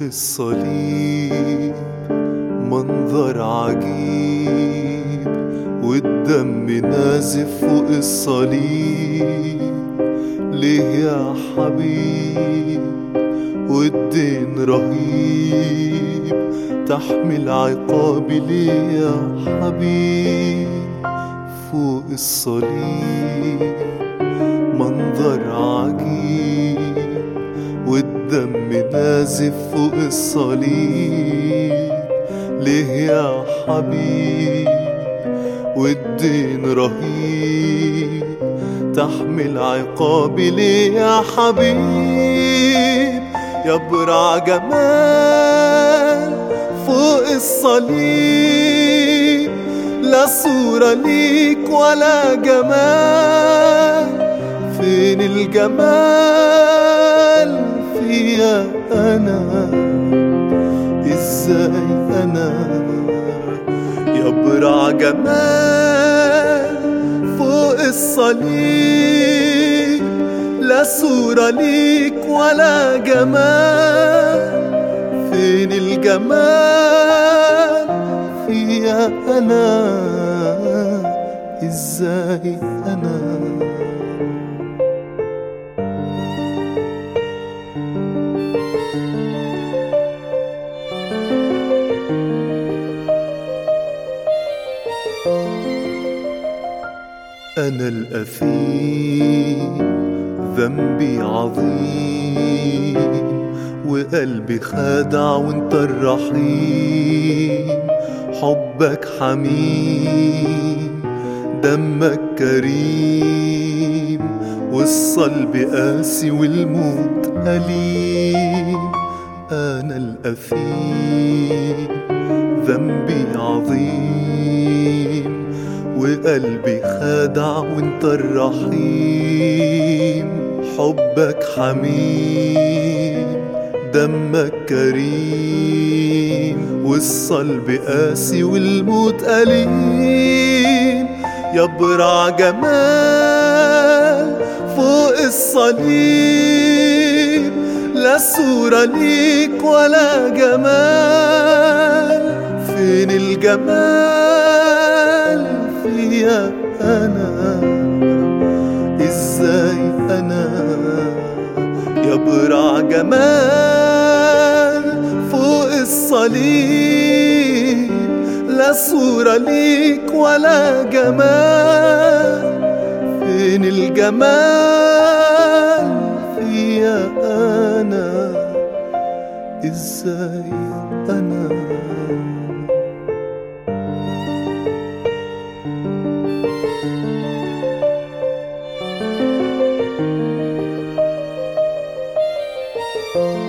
الصليب منظر عجيب والدم نازف فوق الصليب ليه يا حبيب والدين رهيب تحمل عقابي ليه يا حبيب فوق الصليب منظر عجيب والدم نازف فوق الصليب ليه يا حبيب والدين رهيب تحمل عقابي ليه يا حبيب يا برع جمال فوق الصليب لا صورة ليك ولا جمال فين الجمال فيا أنا إزاي أنا يا برع جمال فوق الصليب لا صورة ليك ولا جمال فين الجمال فيا أنا إزاي أنا أنا الأثيم ذنبي عظيم وقلبي خادع وانت الرحيم حبك حميم دمك كريم والصلب قاسي والموت أليم أنا الأثيم ذنبي عظيم وقلبي خادع وانت الرحيم حبك حميم دمك كريم والصلب قاسي والموت أليم يا برع جمال فوق الصليب لا صورة ليك ولا جمال فين الجمال فيا أنا إزاي أنا يا برع جمال فوق الصليب لا صورة ليك ولا جمال فين الجمال فيا أنا إزاي أنا thank you